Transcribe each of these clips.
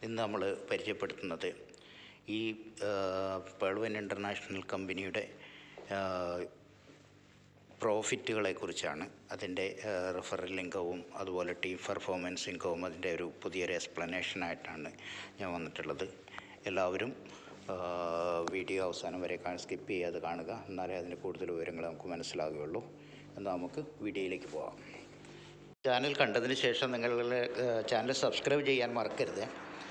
ഇന്ന് നമ്മൾ പരിചയപ്പെടുത്തുന്നത് ഈ പേൾവൻ ഇൻ്റർനാഷണൽ കമ്പനിയുടെ പ്രോഫിറ്റുകളെ കുറിച്ചാണ് അതിൻ്റെ റെഫറൽ ഇൻകവും അതുപോലെ ടീം പെർഫോമൻസ് ഇൻകവും അതിൻ്റെ ഒരു പുതിയൊരു എക്സ്പ്ലനേഷനായിട്ടാണ് ഞാൻ വന്നിട്ടുള്ളത് എല്ലാവരും ആ, വീഡിയോ അവസാനം വരെ സ്കിപ്പ് ചെയ്യാതെ കാണുക എന്നാലേ അതിൻ്റെ കൂടുതൽ വിവരങ്ങൾ നമുക്ക് മനസ്സിലാകുകയുള്ളൂ എന്നാൽ നമുക്ക് വീഡിയോയിലേക്ക് പോകാം ചാനൽ കണ്ടതിന് ശേഷം നിങ്ങളുടെ ചാനൽ സബ്സ്ക്രൈബ് ചെയ്യാൻ മറക്കരുത്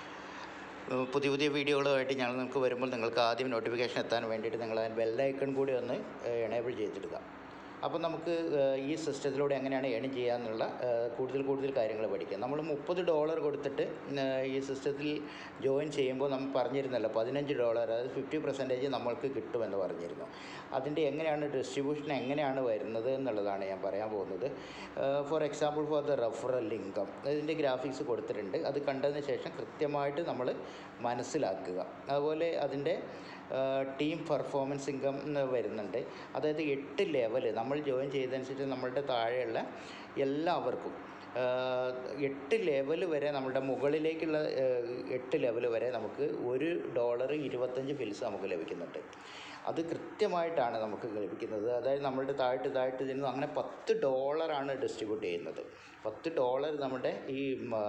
ഏഹ് പുതിയ പുതിയ വീഡിയോകളുമായിട്ട് ഞങ്ങൾ നിങ്ങൾക്ക് വരുമ്പോൾ നിങ്ങൾക്ക് ആദ്യം നോട്ടിഫിക്കേഷൻ എത്താൻ വേണ്ടിയിട്ട് നിങ്ങൾ ആ ബെല്ലൈക്കൺ കൂടി ഒന്ന് എനേബിൾ ചെയ്തിടുക അപ്പോൾ നമുക്ക് ഏഹ് ഈ സിസ്റ്റത്തിലൂടെ എങ്ങനെയാണ് ഏൺ ചെയ്യാന്നുള്ള ഏഹ് കൂടുതൽ കൂടുതൽ കാര്യങ്ങൾ പഠിക്കാം നമ്മൾ മുപ്പത് ഡോളർ കൊടുത്തിട്ട് ഏഹ് ഈ സിസ്റ്റത്തിൽ ജോയിൻ ചെയ്യുമ്പോൾ നമ്മൾ പറഞ്ഞിരുന്നല്ലോ പതിനഞ്ച് ഡോളർ അതായത് ഫിഫ്റ്റി പെർസെൻറ്റേജ് നമ്മൾക്ക് കിട്ടുമെന്ന് പറഞ്ഞിരുന്നു അതിൻ്റെ എങ്ങനെയാണ് ഡിസ്ട്രിബ്യൂഷൻ എങ്ങനെയാണ് വരുന്നത് എന്നുള്ളതാണ് ഞാൻ പറയാൻ പോകുന്നത് for example for the referral income ഇതിൻ്റെ ഗ്രാഫിക്സ് കൊടുത്തിട്ടുണ്ട് അത് കണ്ടതിന് ശേഷം കൃത്യമായിട്ട് നമ്മൾ മനസ്സിലാക്കുക അതുപോലെ അതിൻ്റെ ടീം പെർഫോമൻസ് ഇൻകം എന്ന് വരുന്നുണ്ട് അതായത് എട്ട് ലെവൽ നമ്മൾ ജോയിൻ ചെയ്തതനുസരിച്ച് നമ്മളുടെ താഴെയുള്ള എല്ലാവർക്കും ആഹ് എട്ട് ലെവൽ വരെ നമ്മുടെ മുകളിലേക്കുള്ള ആഹ് എട്ട് ലെവൽ വരെ നമുക്ക് ഒരു ഡോളർ ഇരുപത്തഞ്ച് ഫിൽസ് നമുക്ക് ലഭിക്കുന്നുണ്ട് അത് കൃത്യമായിട്ടാണ് നമുക്ക് ലഭിക്കുന്നത് അതായത് നമ്മളുടെ താഴ്ത്ത് താഴ്ത്ത് ചെന്ന് അങ്ങനെ പത്ത് ഡോളറാണ് ഡിസ്ട്രിബ്യൂട്ട് ചെയ്യുന്നത് പത്ത് ഡോളർ നമ്മുടെ ഈ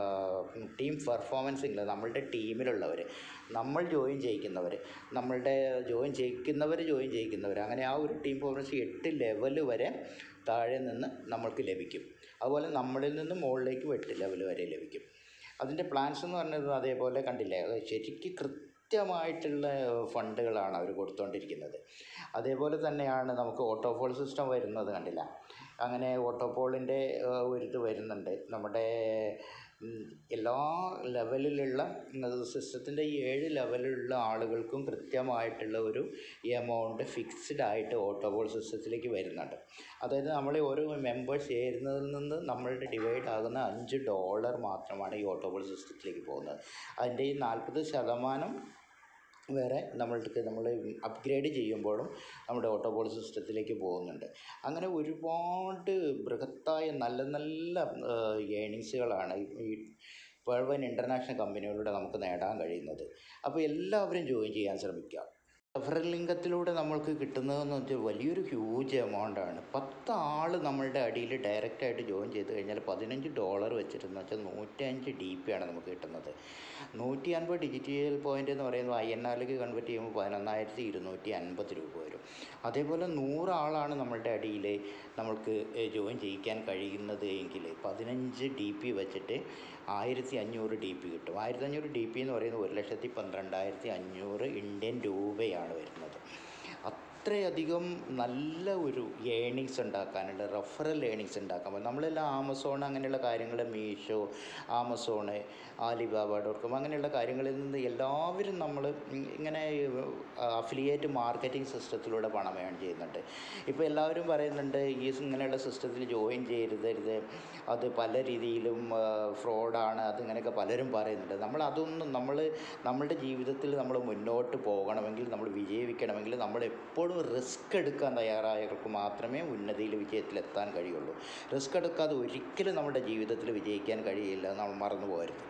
ടീം പെർഫോമൻസിൽ നമ്മളുടെ ടീമിലുള്ളവർ നമ്മൾ ജോയിൻ ചെയ്യിക്കുന്നവർ നമ്മളുടെ ജോയിൻ ചെയ്യിക്കുന്നവർ ജോയിൻ ചെയ്യിക്കുന്നവർ അങ്ങനെ ആ ഒരു ടീം പെർഫോമൻസ് എട്ട് ലെവൽ വരെ താഴെ നിന്ന് നമ്മൾക്ക് ലഭിക്കും അതുപോലെ നമ്മളിൽ നിന്ന് മുകളിലേക്ക് എട്ട് ലെവൽ വരെ ലഭിക്കും അതിൻ്റെ പ്ലാൻസ് എന്ന് പറഞ്ഞത് അതേപോലെ കണ്ടില്ലേ അത് ശരിക്കും കൃത്യമായിട്ടുള്ള ഫണ്ടുകളാണ് അവർ കൊടുത്തുകൊണ്ടിരിക്കുന്നത് അതേപോലെ തന്നെയാണ് നമുക്ക് ഓട്ടോപോൾ സിസ്റ്റം വരുന്നത് കണ്ടില്ല അങ്ങനെ ഓട്ടോപോളിൻ്റെ ഒരു ഇത് വരുന്നുണ്ട് നമ്മുടെ ഉം, എല്ലാ ലെവലിലുള്ള സിസ്റ്റത്തിൻ്റെ ഈ ഏഴ് ലെവലിലുള്ള ആളുകൾക്കും കൃത്യമായിട്ടുള്ള ഒരു എമൗണ്ട് ഫിക്സ്ഡ് ആയിട്ട് ഓട്ടോപോൾ സിസ്റ്റത്തിലേക്ക് വരുന്നുണ്ട് അതായത് നമ്മൾ ഓരോ മെമ്പേഴ്സ് ചേരുന്നതിൽ നിന്ന് നമ്മളുടെ ഡിവൈഡ് ആകുന്ന അഞ്ച് ഡോളർ മാത്രമാണ് ഈ ഓട്ടോപോൾ സിസ്റ്റത്തിലേക്ക് പോകുന്നത് അതിൻ്റെ ഈ നാൽപ്പത് ശതമാനം വേറെ നമ്മൾക്ക് നമ്മൾ അപ്ഗ്രേഡ് ചെയ്യുമ്പോഴും നമ്മുടെ ഓട്ടോപോൾ സിസ്റ്റത്തിലേക്ക് പോകുന്നുണ്ട് അങ്ങനെ ഒരുപാട് ബൃഹത്തായ നല്ല നല്ല ഏണിങ്സുകളാണ് ഈ പേഴ്വൻ ഇൻ്റർനാഷണൽ കമ്പനികളിലൂടെ നമുക്ക് നേടാൻ കഴിയുന്നത് അപ്പോൾ എല്ലാവരും ജോയിൻ ചെയ്യാൻ ശ്രമിക്കുക റെഫറൽ ലിംഗത്തിലൂടെ നമ്മൾക്ക് കിട്ടുന്നതെന്ന് വെച്ചാൽ വലിയൊരു ഹ്യൂജ് എമൗണ്ടാണ് പത്ത് ആൾ നമ്മളുടെ അടിയിൽ ഡയറക്റ്റായിട്ട് ജോയിൻ ചെയ്ത് കഴിഞ്ഞാൽ പതിനഞ്ച് ഡോളർ വെച്ചിട്ടെന്ന് വെച്ചാൽ നൂറ്റഞ്ച് ഡി പി ആണ് നമുക്ക് കിട്ടുന്നത് നൂറ്റി അൻപത് ഡിജിറ്റൽ പോയിൻ്റ് എന്ന് പറയുന്നത് ഐ എൻ ആറിലേക്ക് കൺവേർട്ട് ചെയ്യുമ്പോൾ പതിനൊന്നായിരത്തി ഇരുന്നൂറ്റി അൻപത് രൂപ വരും അതേപോലെ നൂറ് ആളാണ് നമ്മളുടെ അടിയിൽ നമ്മൾക്ക് ജോയിൻ ചെയ്യിക്കാൻ കഴിയുന്നത് എങ്കിൽ പതിനഞ്ച് ഡി പി വെച്ചിട്ട് ആയിരത്തി അഞ്ഞൂറ് ഡി പി കിട്ടും ആയിരത്തി അഞ്ഞൂറ് ഡി പി എന്ന് പറയുന്നത് ഒരു ലക്ഷത്തി പന്ത്രണ്ടായിരത്തി അഞ്ഞൂറ് ഇന്ത്യൻ രൂപയാണ് വരുന്നത് അത്രയധികം നല്ല ഒരു ഏണിങ്സ് ഉണ്ടാക്കാനുള്ള റെഫറൽ ഏണിങ്സ് ഉണ്ടാക്കാൻ പറ്റും നമ്മളെല്ലാം ആമസോൺ അങ്ങനെയുള്ള കാര്യങ്ങൾ Meesho Amazon Alibaba dot com അങ്ങനെയുള്ള കാര്യങ്ങളിൽ നിന്ന് എല്ലാവരും നമ്മൾ ഇങ്ങനെ അഫിലിയേറ്റ് മാർക്കറ്റിംഗ് സിസ്റ്റത്തിലൂടെ പണം ഏൺ ചെയ്യുന്നുണ്ട് ഇപ്പോൾ എല്ലാവരും പറയുന്നുണ്ട് ഈ ഇങ്ങനെയുള്ള സിസ്റ്റത്തിൽ ജോയിൻ ചെയ്യരുതരുത് അത് പല രീതിയിലും ഫ്രോഡാണ് അതിങ്ങനെയൊക്കെ പലരും പറയുന്നുണ്ട് നമ്മൾ അതൊന്നും നമ്മൾ നമ്മളുടെ ജീവിതത്തിൽ നമ്മൾ മുന്നോട്ട് പോകണമെങ്കിൽ നമ്മൾ വിജയിക്കണമെങ്കിൽ നമ്മൾ എപ്പോഴും റിസ്ക് എടുക്കാൻ തയ്യാറായവർക്ക് മാത്രമേ ഉന്നതിയിൽ വിജയത്തിലെത്താൻ കഴിയുള്ളൂ റിസ്ക് എടുക്കാതെ ഒരിക്കലും നമ്മുടെ ജീവിതത്തിൽ വിജയിക്കാൻ കഴിയില്ല നമ്മൾ മറന്നു പോകരുത്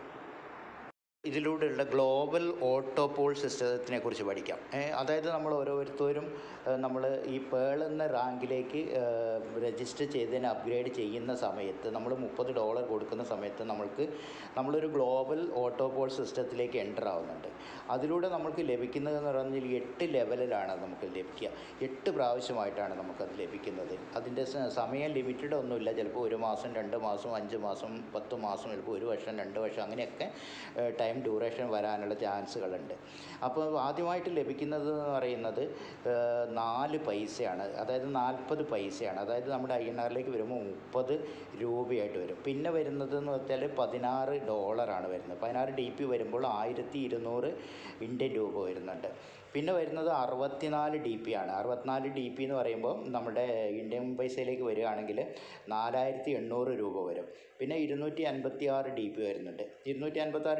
ഇതിലൂടെയുള്ള ഗ്ലോബൽ ഓട്ടോപോൾ സിസ്റ്റത്തിനെ കുറിച്ച് പഠിക്കാം ഏ, അതായത് നമ്മൾ ഓരോരുത്തരും നമ്മൾ ഈ പേൾ എന്ന റാങ്കിലേക്ക് രജിസ്റ്റർ ചെയ്തതിന് അപ്ഗ്രേഡ് ചെയ്യുന്ന സമയത്ത് നമ്മൾ മുപ്പത് ഡോളർ കൊടുക്കുന്ന സമയത്ത് നമ്മൾക്ക് നമ്മളൊരു ഗ്ലോബൽ ഓട്ടോപോൾ സിസ്റ്റത്തിലേക്ക് എൻ്റർ ആവുന്നുണ്ട് അതിലൂടെ നമുക്ക് ലഭിക്കുന്നതെന്ന് പറഞ്ഞാൽ എട്ട് ലെവലിലാണ് നമുക്ക് ലഭിക്കുക എട്ട് പ്രാവശ്യമായിട്ടാണ് നമുക്കത് ലഭിക്കുന്നത് അതിൻ്റെ സ- സമയം ലിമിറ്റഡ് ഒന്നുമില്ല ചിലപ്പോൾ ഒരു മാസം രണ്ട് മാസം അഞ്ച് മാസം പത്ത് മാസം ചിലപ്പോൾ ഒരു വർഷം രണ്ട് വർഷം അങ്ങനെയൊക്കെ ടൈം ഡ്യൂറേഷൻ വരാനുള്ള ചാൻസുകളുണ്ട് അപ്പോൾ ആദ്യമായിട്ട് ലഭിക്കുന്നത് എന്ന് പറയുന്നത് ഏഹ്, നാല് പൈസയാണ് അതായത് നാൽപ്പത് പൈസയാണ് അതായത് നമ്മുടെ ഐ എൻ ആറിലേക്ക് വരുമ്പോൾ മുപ്പത് രൂപയായിട്ട് വരും പിന്നെ വരുന്നത് എന്ന് വെച്ചാൽ പതിനാറ് ഡോളറാണ് വരുന്നത് പതിനാറ് ഡി പി വരുമ്പോൾ ആയിരത്തി ഇരുന്നൂറ് ഇന്ത്യൻ രൂപ വരുന്നുണ്ട് പിന്നെ വരുന്നത് അറുപത്തിനാല് ഡി പി ആണ് അറുപത്തിനാല് ഡി പി എന്ന് പറയുമ്പോൾ നമ്മുടെ ഇന്ത്യൻ പൈസയിലേക്ക് വരികയാണെങ്കിൽ നാലായിരത്തി എണ്ണൂറ് രൂപ വരും പിന്നെ ഇരുന്നൂറ്റി അൻപത്തി ആറ് ഡി പി വരുന്നുണ്ട് ഇരുന്നൂറ്റി അൻപത്തി ആറ് ഡി പി എന്ന്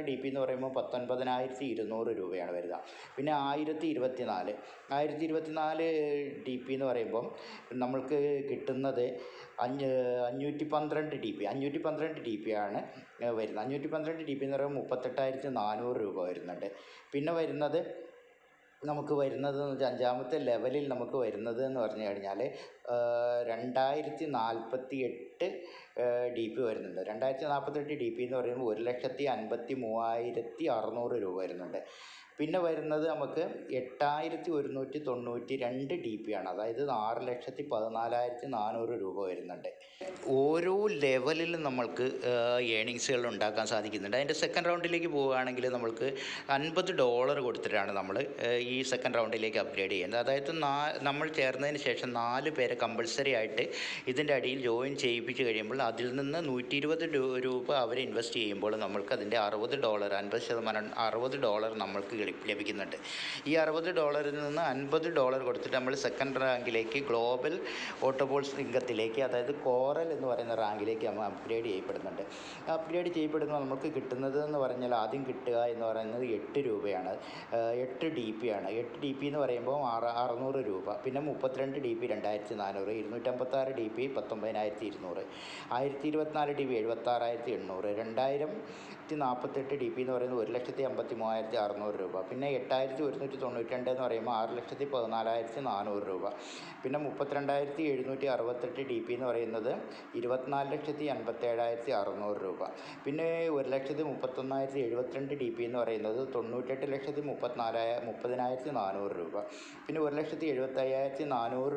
എന്ന് പറയുമ്പോൾ പത്തൊൻപതിനായിരത്തി ഇരുന്നൂറ് രൂപയാണ് വരിക പിന്നെ ആയിരത്തി ഇരുപത്തി നാല് ആയിരത്തി ഇരുപത്തി നാല് ഡി പി എന്ന് പറയുമ്പം നമ്മൾക്ക് കിട്ടുന്നത് അഞ്ഞ് അഞ്ഞൂറ്റി പന്ത്രണ്ട് ഡി പി അഞ്ഞൂറ്റി പന്ത്രണ്ട് ഡി പി ആണ് ഏഹ് വരുന്നത് അഞ്ഞൂറ്റി പന്ത്രണ്ട് ഡി പി എന്ന് പറയുമ്പോൾ മുപ്പത്തെട്ടായിരത്തി നാനൂറ് രൂപ വരുന്നുണ്ട് പിന്നെ വരുന്നത് നമുക്ക് വരുന്നത് എന്ന് വെച്ചാൽ അഞ്ചാമത്തെ ലെവലിൽ നമുക്ക് വരുന്നത് എന്ന് പറഞ്ഞു കഴിഞ്ഞാൽ രണ്ടായിരത്തി നാൽപ്പത്തി എട്ട് ഡി പി വരുന്നുണ്ട് രണ്ടായിരത്തി നാൽപ്പത്തെട്ട് ഡി പി എന്ന് പറയുമ്പോൾ ഒരു ലക്ഷത്തി അൻപത്തി മൂവായിരത്തി അറുന്നൂറ് രൂപ വരുന്നുണ്ട് പിന്നെ വരുന്നത് നമുക്ക് എട്ടായിരത്തി ഒരുന്നൂറ്റി തൊണ്ണൂറ്റി രണ്ട് ഡി പി ആണ് അതായത് ആറ് ലക്ഷത്തി പതിനാലായിരത്തി നാനൂറ് രൂപ വരുന്നുണ്ട് ഓരോ ലെവലിലും നമ്മൾക്ക് ഏണിങ്സുകൾ ഉണ്ടാക്കാൻ സാധിക്കുന്നുണ്ട് അതിൻ്റെ സെക്കൻഡ് റൗണ്ടിലേക്ക് പോവുകയാണെങ്കിൽ നമ്മൾക്ക് അൻപത് ഡോളർ കൊടുത്തിട്ടാണ് നമ്മൾ ഈ സെക്കൻഡ് റൗണ്ടിലേക്ക് അപ്ഗ്രേഡ് ചെയ്യുന്നത് അതായത് നാ നമ്മൾ ചേർന്നതിന് ശേഷം നാല് പേരെ കമ്പൾസറി ആയിട്ട് ഇതിൻ്റെ അടിയിൽ ജോയിൻ ചെയ്യിപ്പിച്ച് കഴിയുമ്പോൾ അതിൽ നിന്ന് നൂറ്റി ഇരുപത് രൂപ അവർ ഇൻവെസ്റ്റ് ചെയ്യുമ്പോൾ നമ്മൾക്ക് അതിൻ്റെ അറുപത് ഡോളർ അൻപത് ശതമാനം അറുപത് ഡോളർ നമ്മൾക്ക് ലഭി- ലഭിക്കുന്നുണ്ട് ഈ അറുപത് ഡോളറിൽ നിന്ന് അൻപത് ഡോളർ കൊടുത്തിട്ട് നമ്മൾ സെക്കൻഡ് റാങ്കിലേക്ക് ഗ്ലോബൽ ഓട്ടോബോൾസ് ഇംഗത്തിലേക്ക് അതായത് കോറൽ എന്ന് പറയുന്ന റാങ്കിലേക്ക് നമ്മൾ അപ്ഗ്രേഡ് ചെയ്യപ്പെടുന്നുണ്ട് അപ്ഗ്രേഡ് ചെയ്യപ്പെടുമ്പോൾ നമുക്ക് കിട്ടുന്നത് എന്ന് പറഞ്ഞാൽ ആദ്യം കിട്ടുക എന്ന് പറയുന്നത് എട്ട് രൂപയാണ് ഏഹ് എട്ട് ഡി പി ആണ് എട്ട് ഡി പി എന്ന് പറയുമ്പോൾ ആറ് അറുന്നൂറ് രൂപ പിന്നെ മുപ്പത്തിരണ്ട് ഡി പി രണ്ടായിരത്തി നാനൂറ് ഇരുന്നൂറ്റമ്പത്താറ് ഡി പി പത്തൊമ്പതിനായിരത്തി ഇരുന്നൂറ് ആയിരത്തി ഇരുപത്തിനാല് ഡി പി എഴുപത്താറായിരത്തി എണ്ണൂറ് രണ്ടായിരത്തി നാൽപ്പത്തെട്ട് ഡി പി എന്ന് പറയുന്നത് ഒരു ലക്ഷത്തി അമ്പത്തി മൂവായിരത്തി അറുന്നൂറ് രൂപ പിന്നെ എട്ടായിരത്തി ഒരുന്നൂറ്റി തൊണ്ണൂറ്റി രണ്ട് എന്ന് പറയുമ്പോൾ ആറ് ലക്ഷത്തി പതിനാലായിരത്തി നാനൂറ് രൂപ പിന്നെ മുപ്പത്തിരണ്ടായിരത്തി എഴുന്നൂറ്റി അറുപത്തെട്ട് ഡി പി എന്ന് പറയുന്നത് ഇരുപത്തിനാല് ലക്ഷത്തി അൻപത്തേഴായിരത്തി അറുന്നൂറ് രൂപ പിന്നെ ഒരു ലക്ഷത്തി മുപ്പത്തൊന്നായിരത്തി എഴുപത്തിരണ്ട് ഡി പി എന്ന് പറയുന്നത് തൊണ്ണൂറ്റെട്ട് ലക്ഷത്തി മുപ്പത്തിനാലായ മുപ്പതിനായിരത്തി നാനൂറ് രൂപ പിന്നെ ഒരു ലക്ഷത്തി എഴുപത്തയ്യായിരത്തി നാനൂറ്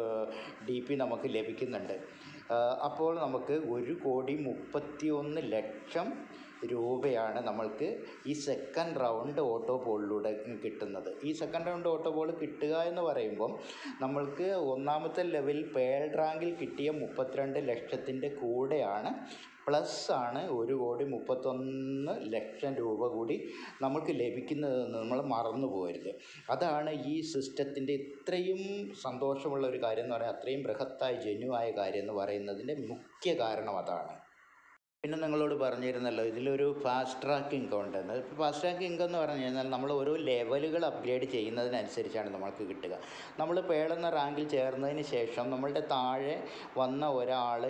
ഡി പി നമുക്ക് ലഭിക്കുന്നുണ്ട് ആ, അപ്പോൾ നമുക്ക് ഒരു കോടി മുപ്പത്തി ഒന്ന് ലക്ഷം രൂപയാണ് നമ്മൾക്ക് ഈ സെക്കൻഡ് റൗണ്ട് ഓട്ടോ പോളിലൂടെ കിട്ടുന്നത് ഈ സെക്കൻഡ് റൗണ്ട് ഓട്ടോ പോൾ കിട്ടുക എന്ന് പറയുമ്പം നമ്മൾക്ക് ഒന്നാമത്തെ ലെവൽ പേൾ റാങ്കിൽ കിട്ടിയ മുപ്പത്തിരണ്ട് ലക്ഷത്തിൻ്റെ കൂടെയാണ് പ്ലസ് ആണ് ഒരു കോടി മുപ്പത്തൊന്ന് ലക്ഷം രൂപ കൂടി നമുക്ക് ലഭിക്കുന്നതെന്ന് നമ്മൾ മറന്നു പോകരുത് അതാണ് ഈ സിസ്റ്റത്തിൻ്റെ ഇത്രയും സന്തോഷമുള്ള ഒരു കാര്യം എന്ന് പറയുന്നത് അത്രയും ബൃഹത്തായ ജനുവായ കാര്യം എന്ന് പറയുന്നതിൻ്റെ മുഖ്യ കാരണം അതാണ് പിന്നെ നിങ്ങളോട് പറഞ്ഞിരുന്നല്ലോ ഇതിലൊരു ഫാസ്റ്റ് ട്രാക്ക് ഇൻകം ഉണ്ടെന്ന് ഫാസ്റ്റ് ട്രാക്ക് ഇൻകം എന്ന് പറഞ്ഞു കഴിഞ്ഞാൽ നമ്മൾ ഓരോ ലെവലുകൾ അപ്ഗ്രേഡ് ചെയ്യുന്നതിനനുസരിച്ചാണ് നമ്മൾക്ക് കിട്ടുക നമ്മൾ പേളുന്ന റാങ്കിൽ ചേർന്നതിന് ശേഷം നമ്മളുടെ താഴെ വന്ന ഒരാൾ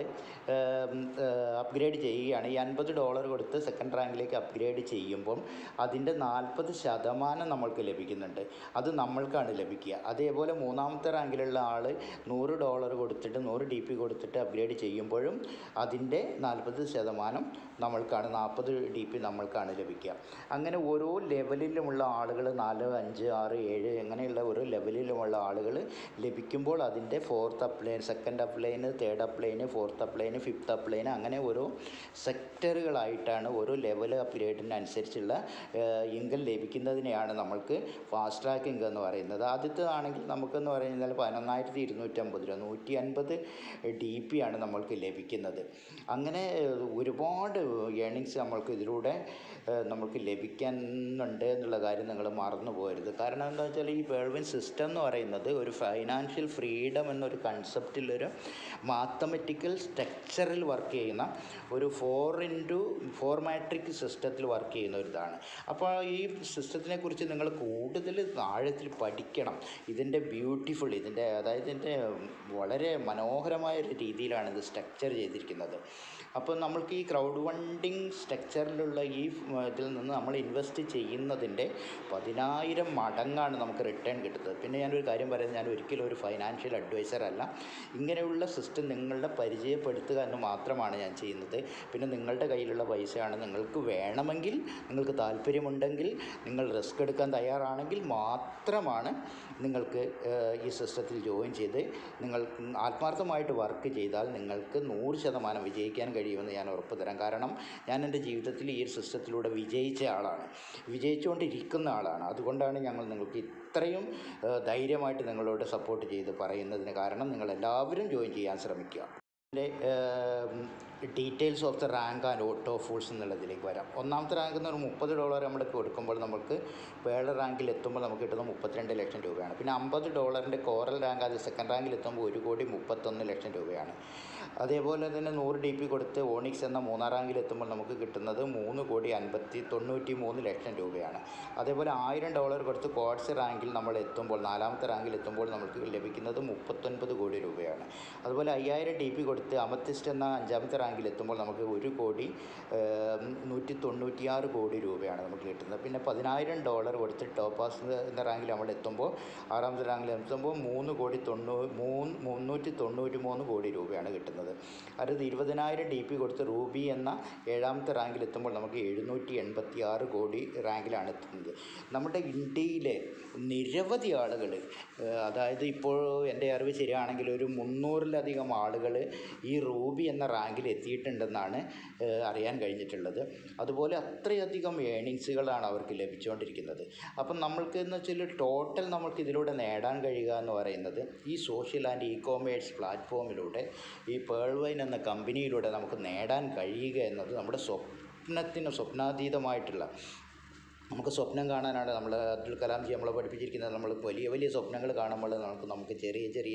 അപ്ഗ്രേഡ് ചെയ്യുകയാണ് ഈ അൻപത് ഡോളർ കൊടുത്ത് സെക്കൻഡ് റാങ്കിലേക്ക് അപ്ഗ്രേഡ് ചെയ്യുമ്പം അതിൻ്റെ നാൽപ്പത് ശതമാനം നമ്മൾക്ക് ലഭിക്കുന്നുണ്ട് അത് നമ്മൾക്കാണ് ലഭിക്കുക അതേപോലെ മൂന്നാമത്തെ റാങ്കിലുള്ള ആൾ നൂറ് ഡോളർ കൊടുത്തിട്ട് നൂറ് ഡി പി കൊടുത്തിട്ട് അപ്ഗ്രേഡ് ചെയ്യുമ്പോഴും അതിൻ്റെ നാൽപ്പത് ശതമാനം നമ്മൾക്കാണ് നാൽപ്പത് ഡി പി നമ്മൾക്കാണ് ലഭിക്കുക അങ്ങനെ ഓരോ ലെവലിലുമുള്ള ആളുകൾ നാല് അഞ്ച് ആറ് ഏഴ് അങ്ങനെയുള്ള ഓരോ ലെവലിലുമുള്ള ആളുകൾ ലഭിക്കുമ്പോൾ അതിൻ്റെ fourth upline second upline third upline fourth upline fifth upline അങ്ങനെ ഓരോ സെക്ടറുകളായിട്ടാണ് ഓരോ ലെവൽ അപ്ഗ്രേഡിനനുസരിച്ചുള്ള ഇൻകം ലഭിക്കുന്നതിനെയാണ് നമ്മൾക്ക് ഫാസ്റ്റ് ട്രാക്ക് ഇൻകം എന്ന് പറയുന്നത് ആദ്യത്തേതാണെങ്കിൽ നമുക്കെന്ന് പറയുന്നത് പതിനൊന്നായിരത്തി ഇരുന്നൂറ്റമ്പത് രൂപ നൂറ്റി അൻപത് ഡി പി ആണ് നമ്മൾക്ക് ലഭിക്കുന്നത് അങ്ങനെ ഒരുപാട് ഏണിങ്സ് നമ്മൾക്ക് ഇതിലൂടെ ഏഹ്, നമുക്ക് ലഭിക്കുന്നുണ്ട് എന്നുള്ള കാര്യം നിങ്ങൾ മറന്നു പോകരുത് കാരണം എന്താ വെച്ചാൽ ഈ പേൾവിൻ സിസ്റ്റം എന്ന് പറയുന്നത് ഒരു ഫൈനാൻഷ്യൽ ഫ്രീഡം എന്നൊരു കൺസെപ്റ്റിലൊരു മാത്തമെറ്റിക്കൽ സ്ട്രക്ചറിൽ വർക്ക് ചെയ്യുന്ന ഒരു ഫോർ ഇൻറ്റു ഫോർ മാട്രിക് സിസ്റ്റത്തിൽ വർക്ക് ചെയ്യുന്ന ഒരു ഇതാണ് അപ്പോൾ ഈ സിസ്റ്റത്തിനെ കുറിച്ച് നിങ്ങൾ കൂടുതൽ ആഴത്തിൽ പഠിക്കണം ഇതിൻ്റെ ബ്യൂട്ടിഫുൾ ഇതിൻ്റെ അതായത് ഇതിൻ്റെ വളരെ മനോഹരമായ ഒരു രീതിയിലാണ് ഇത് സ്ട്രക്ചർ ചെയ്തിരിക്കുന്നത് അപ്പോൾ നമ്മൾക്ക് ഈ ക്രൗഡ് ഫണ്ടിങ് സ്ട്രക്ചറിലുള്ള ഈ ഉം, ഇതിൽ നിന്ന് നമ്മൾ ഇൻവെസ്റ്റ് ചെയ്യുന്നതിൻ്റെ പതിനായിരം മടങ്ങാണ് നമുക്ക് റിട്ടേൺ കിട്ടുന്നത് പിന്നെ ഞാനൊരു കാര്യം പറയുന്നത് ഞാൻ ഒരിക്കലും ഒരു ഫൈനാൻഷ്യൽ അഡ്വൈസർ അല്ല ഇങ്ങനെയുള്ള സിസ്റ്റം നിങ്ങളുടെ പരിചയപ്പെടുത്തുക എന്ന് മാത്രമാണ് ഞാൻ ചെയ്യുന്നത് പിന്നെ നിങ്ങളുടെ കയ്യിലുള്ള പൈസയാണ് നിങ്ങൾക്ക് വേണമെങ്കിൽ നിങ്ങൾക്ക് താല്പര്യമുണ്ടെങ്കിൽ നിങ്ങൾ റിസ്ക് എടുക്കാൻ തയ്യാറാണെങ്കിൽ മാത്രമാണ് നിങ്ങൾക്ക് ഏഹ്, ഈ സിസ്റ്റത്തിൽ ജോയിൻ ചെയ്ത് നിങ്ങൾ ആത്മാർത്ഥമായിട്ട് വർക്ക് ചെയ്താൽ നിങ്ങൾക്ക് നൂറ് ശതമാനം വിജയിക്കാൻ കഴിയുമെന്ന് ഞാൻ ഉറപ്പ് തരാം കാരണം ഞാൻ എൻ്റെ ജീവിതത്തിൽ ഈ ഒരു സിസ്റ്റത്തിലൂടെ വിജയിച്ച ആളാണ് വിജയിച്ചുകൊണ്ടിരിക്കുന്ന ആളാണ് അതുകൊണ്ടാണ് ഞങ്ങൾ നിങ്ങൾക്ക് ഇത്രയും ഏഹ്, ധൈര്യമായിട്ട് നിങ്ങളോട് സപ്പോർട്ട് ചെയ്ത് പറയുന്നതിന് കാരണം നിങ്ങൾ എല്ലാവരും ജോയിൻ ചെയ്യാൻ ശ്രമിക്കുക details of the rank and auto pools എന്നുള്ളതിലേക്ക് വരാം ഒന്നാമത്തെ റാങ്ക് എന്ന് പറഞ്ഞാൽ മുപ്പത് ഡോളർ നമ്മൾ കൊടുക്കുമ്പോൾ നമുക്ക് വേൾഡ് റാങ്കിൽ എത്തുമ്പോൾ നമുക്ക് കിട്ടുന്നത് മുപ്പത്തിരണ്ട് ലക്ഷം രൂപയാണ് പിന്നെ അമ്പത് ഡോളറിൻ്റെ കോറൽ റാങ്ക് അത് സെക്കൻഡ് റാങ്കിൽ എത്തുമ്പോൾ ഒരു കോടി മുപ്പത്തൊന്ന് ലക്ഷം രൂപയാണ് അതേപോലെ തന്നെ നൂറ് ഡി പി കൊടുത്ത് ഓണിക്സ് എന്ന മൂന്നാം റാങ്കിൽ എത്തുമ്പോൾ നമുക്ക് കിട്ടുന്നത് മൂന്ന് കോടി അൻപത്തി തൊണ്ണൂറ്റി മൂന്ന് ലക്ഷം രൂപയാണ് അതേപോലെ ആയിരം ഡോളർ കൊടുത്ത് ക്വാഡ്സ് റാങ്കിൽ നമ്മൾ എത്തുമ്പോൾ നാലാമത്തെ റാങ്കിൽ എത്തുമ്പോൾ നമുക്ക് ലഭിക്കുന്നത് മുപ്പത്തൊൻപത് കോടി രൂപയാണ് അതുപോലെ അയ്യായിരം ഡി പി കൊടുത്ത് അമത്തിസ്റ്റ് എന്ന അഞ്ചാമത്തെ റാങ്കിൽ എത്തുമ്പോൾ നമുക്ക് ഒരു കോടി ഏം, നൂറ്റി തൊണ്ണൂറ്റിയാറ് കോടി രൂപയാണ് നമുക്ക് കിട്ടുന്നത് പിന്നെ പതിനായിരം ഡോളർ കൊടുത്ത് ടോപ്പാസ് എന്ന റാങ്കിൽ നമ്മൾ എത്തുമ്പോൾ ആറാമത്തെ റാങ്കിൽ എത്തുമ്പോൾ മൂന്ന് കോടി തൊണ്ണൂ മൂന്ന് മുന്നൂറ്റി തൊണ്ണൂറ്റി മൂന്ന് കോടി രൂപയാണ് കിട്ടുന്നത് അടുത്ത് ഇരുപതിനായിരം ഡി പി കൊടുത്ത് റൂബി എന്ന ഏഴാമത്തെ റാങ്കിൽ എത്തുമ്പോൾ നമുക്ക് എഴുന്നൂറ്റി എൺപത്തി ആറ് കോടി റാങ്കിലാണ് എത്തുന്നത് നമ്മുടെ ഇന്ത്യയിലെ നിരവധി ആളുകൾ അതായത് ഇപ്പോൾ എൻ്റെ അറിവ് ശരിയാണെങ്കിൽ ഒരു മുന്നൂറിലധികം ആളുകൾ ഈ റൂബി എന്ന റാങ്കിൽ എത്തിയിട്ടുണ്ടെന്നാണ് ഏഹ്, അറിയാൻ കഴിഞ്ഞിട്ടുള്ളത് അതുപോലെ അത്രയധികം ഏണിങ്സുകളാണ് അവർക്ക് ലഭിച്ചുകൊണ്ടിരിക്കുന്നത് അപ്പം നമ്മൾക്ക് എന്ന് വെച്ചാൽ ടോട്ടൽ നമുക്ക് ഇതിലൂടെ നേടാൻ കഴിയുക എന്ന് പറയുന്നത് ഈ സോഷ്യൽ ആൻഡ് ഇ കോമേഴ്സ് പ്ലാറ്റ്ഫോമിലൂടെ ഈ പേൾ വൈൻ എന്ന കമ്പനിയിലൂടെ നമുക്ക് നേടാൻ കഴിയുക എന്നത് നമ്മുടെ സ്വപ്നത്തിന് സ്വപ്നാതീതമായിട്ടുള്ള നമുക്ക് സ്വപ്നം കാണാനാണ് നമ്മൾ അബ്ദുൽ കലാംജി നമ്മളെ പഠിപ്പിച്ചിരിക്കുന്നത് നമ്മൾ വലിയ വലിയ സ്വപ്നങ്ങൾ കാണുമ്പോൾ നമുക്ക് നമുക്ക് ചെറിയ ചെറിയ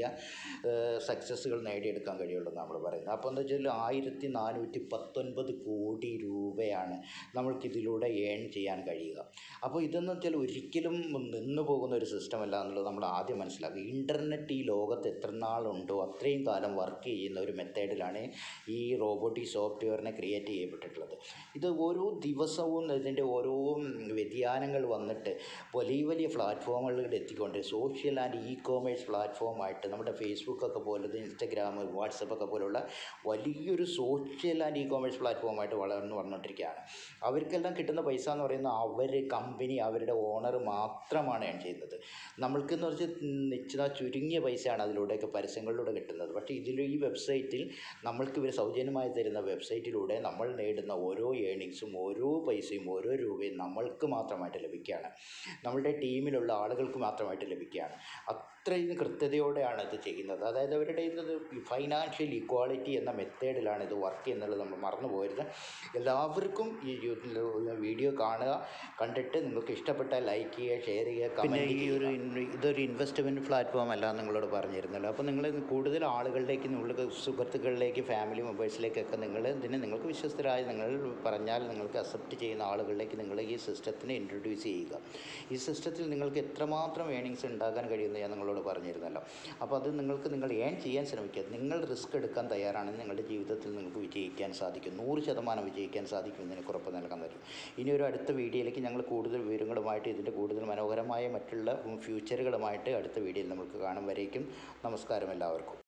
സക്സസ്സുകൾ നേടിയെടുക്കാൻ കഴിയുള്ളൂ എന്ന് നമ്മൾ പറയുന്നത് അപ്പോൾ എന്താ വെച്ചാൽ ആയിരത്തി നാനൂറ്റി പത്തൊൻപത് കോടി രൂപയാണ് നമ്മൾക്കിതിലൂടെ ഏൺ ചെയ്യാൻ കഴിയുക അപ്പോൾ ഇതെന്ന് വെച്ചാൽ ഒരിക്കലും നിന്നു പോകുന്ന ഒരു സിസ്റ്റം അല്ല എന്നുള്ളത് നമ്മൾ ആദ്യം മനസ്സിലാക്കുക ഇൻ്റർനെറ്റ് ഈ ലോകത്ത് എത്ര നാളുണ്ടോ അത്രയും കാലം വർക്ക് ചെയ്യുന്ന ഒരു മെത്തേഡിലാണ് ഈ റോബോട്ടിക് സോഫ്റ്റ്വെയറിനെ ക്രിയേറ്റ് ചെയ്യപ്പെട്ടിട്ടുള്ളത് ഇത് ഓരോ ദിവസവും ഇതിൻ്റെ ഓരോ വ്യതിയാനങ്ങൾ വന്നിട്ട് വലിയ വലിയ പ്ലാറ്റ്ഫോമുകളിൽ എത്തിക്കൊണ്ട് സോഷ്യൽ ആൻഡ് ഇ കോമേഴ്സ് പ്ലാറ്റ്ഫോമായിട്ട് നമ്മുടെ ഫേസ്ബുക്കൊക്കെ പോലത്തെ ഇൻസ്റ്റഗ്രാം വാട്സപ്പൊക്കെ പോലുള്ള വലിയൊരു സോഷ്യൽ ആൻഡ് ഇ കോമേഴ്സ് പ്ലാറ്റ്ഫോമായിട്ട് വളർന്നു വന്നുകൊണ്ടിരിക്കുകയാണ് അവർക്കെല്ലാം കിട്ടുന്ന പൈസ എന്ന് പറയുന്നത് അവർ കമ്പനി അവരുടെ ഓണർ മാത്രമാണ് ഏൺ ചെയ്യുന്നത് നമ്മൾക്കെന്ന് വെച്ചാൽ നിശ്ചിത ചുരുങ്ങിയ പൈസയാണ് അതിലൂടെയൊക്കെ പരസ്യങ്ങളിലൂടെ കിട്ടുന്നത് പക്ഷേ ഇതിൽ ഈ വെബ്സൈറ്റിൽ നമ്മൾക്ക് ഇവർ സൗജന്യമായി തരുന്ന വെബ്സൈറ്റിലൂടെ നമ്മൾ നേടുന്ന ഓരോ ഏണിങ്സും ഓരോ പൈസയും ഓരോ രൂപയും നമ്മൾക്ക് മാത്രമായിട്ട് ലഭിക്കുകയാണ് നമ്മളുടെ ടീമിലുള്ള ആളുകൾക്ക് മാത്രമായിട്ട് ലഭിക്കുകയാണ് അത്രയും കൃത്യതയോടെയാണ് ഇത് ചെയ്യുന്നത് അതായത് അവരുടെ ഇത് ഫൈനാൻഷ്യൽ ഇക്വാളിറ്റി എന്ന മെത്തേഡിലാണ് ഇത് വർക്ക് ചെയ്യുന്നത് നമ്മൾ മറന്നു പോകരുത് എല്ലാവർക്കും ഈ യൂ- വീഡിയോ കാണുക കണ്ടിട്ട് നിങ്ങൾക്ക് ഇഷ്ടപ്പെട്ടാൽ ലൈക്ക് ചെയ്യുക ഷെയർ ചെയ്യുക പിന്നെ ഈ ഒരു ഇൻ- ഇതൊരു ഇൻവെസ്റ്റ്മെൻറ്റ് പ്ലാറ്റ്ഫോം അല്ല എന്ന് നിങ്ങളോട് പറഞ്ഞിരുന്നല്ലോ അപ്പോൾ നിങ്ങൾ കൂടുതൽ ആളുകളിലേക്ക് നിങ്ങൾക്ക് സുഹൃത്തുക്കളിലേക്ക് ഫാമിലി മെമ്പേഴ്സിലേക്കൊക്കെ നിങ്ങൾ ഇതിനെ നിങ്ങൾക്ക് വിശ്വസ്തരായ നിങ്ങൾ പറഞ്ഞാൽ നിങ്ങൾക്ക് അക്സെപ്റ്റ് ചെയ്യുന്ന ആളുകളിലേക്ക് നിങ്ങൾ ഈ സിസ്റ്റത്തിനെ ഇൻട്രൊഡ്യൂസ് ചെയ്യുക ഈ സിസ്റ്റത്തിൽ നിങ്ങൾക്ക് എത്രമാത്രം ഏണിങ്സ് ഉണ്ടാക്കാൻ കഴിയുമെന്ന് ഞാൻ നിങ്ങളോട് പറഞ്ഞിരുന്നല്ലോ അപ്പോൾ അത് നിങ്ങൾക്ക് നിങ്ങൾ ഏൺ ചെയ്യാൻ ശ്രമിക്കുക നിങ്ങൾ റിസ്ക് എടുക്കാൻ തയ്യാറാണെങ്കിൽ നിങ്ങളുടെ ജീവിതത്തിൽ നിങ്ങൾക്ക് വിജയിക്കാൻ സാധിക്കും നൂറ് ശതമാനം വിജയിക്കാൻ സാധിക്കും എന്നതിന് ഉറപ്പ് നൽകാൻ പറ്റും ഇനി ഒരു അടുത്ത വീഡിയോയിലേക്ക് ഞങ്ങൾ കൂടുതൽ വിവരങ്ങളുമായിട്ട് ഇതിൻ്റെ കൂടുതൽ മനോഹരമായ മറ്റുള്ള ഫ്യൂച്ചറുകളുമായിട്ട് അടുത്ത വീഡിയോയിൽ നമുക്ക് കാണും വരേക്കും നമസ്കാരം എല്ലാവർക്കും